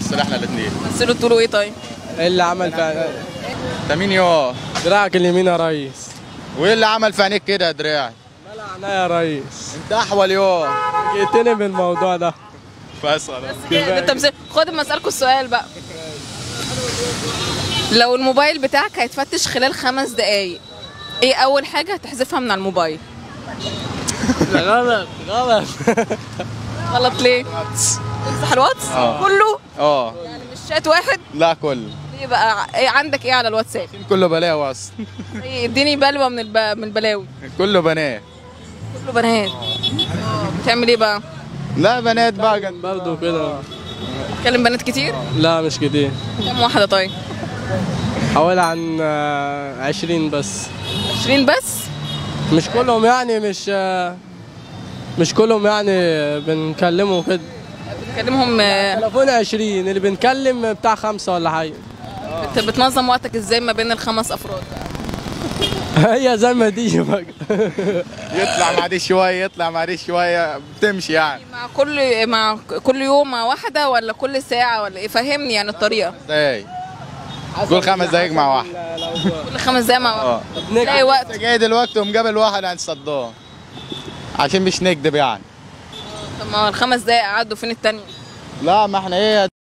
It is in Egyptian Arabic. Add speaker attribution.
Speaker 1: بنمثل احنا الاثنين
Speaker 2: مثلوا تقولوا ايه طيب
Speaker 3: ايه اللي عمل في
Speaker 1: انت مين يو
Speaker 3: دراعك اليمين يا ريس
Speaker 1: وايه اللي عمل في عينيك كده يا دراعي
Speaker 3: ملع عينيا يا ريس
Speaker 1: انت احول يو
Speaker 3: جئتني بالموضوع ده
Speaker 1: بس خلاص
Speaker 2: كده انت مس- خد اما اسالكوا السؤال بقى لو الموبايل بتاعك هيتفتش خلال خمس دقايق ايه اول حاجه هتحذفها من على الموبايل
Speaker 3: غلط غلط
Speaker 2: غلط ليه تمسح الواتس
Speaker 1: آه.
Speaker 2: كله
Speaker 1: اه
Speaker 2: يعني مش شات واحد
Speaker 1: لا كل
Speaker 2: ليه بقى ايه عندك ايه على الواتساب
Speaker 1: كله بلاوي اصلا
Speaker 2: إيه، اديني بلوه من الب... من البلاوي
Speaker 1: كله بنات
Speaker 2: كله بنات بتعمل ايه بقى
Speaker 1: لا بنات بقى جنب
Speaker 3: برضه كده
Speaker 2: تكلم بنات كتير
Speaker 3: لا مش كتير
Speaker 2: كم واحده طيب
Speaker 3: حوالي عن آه، عشرين بس
Speaker 2: 20 بس
Speaker 3: مش كلهم يعني مش آه، مش كلهم يعني بنكلمهم كده
Speaker 2: بتكلمهم آه،
Speaker 3: تليفون عشرين اللي بنكلم بتاع خمسة ولا حاجة
Speaker 2: بت- بتنظم وقتك ازاي ما بين الخمس افراد
Speaker 3: هي زي ما تيجي بقى
Speaker 1: يطلع مع دي شويه يطلع مع دي شويه بتمشي يعني
Speaker 2: مع كل مع كل يوم مع واحده ولا كل ساعه ولا ايه فهمني يعني الطريقه
Speaker 1: ازاي كل خمس دقايق مع واحد
Speaker 2: كل خمس دقايق مع
Speaker 1: اه
Speaker 2: واحده تلاقي وقت
Speaker 1: جاي دلوقتي ومقابل واحد عند صدام عشان مش نكدب يعني
Speaker 2: طب ما هو الخمس دقايق عدوا فين التانية
Speaker 1: لا ما احنا ايه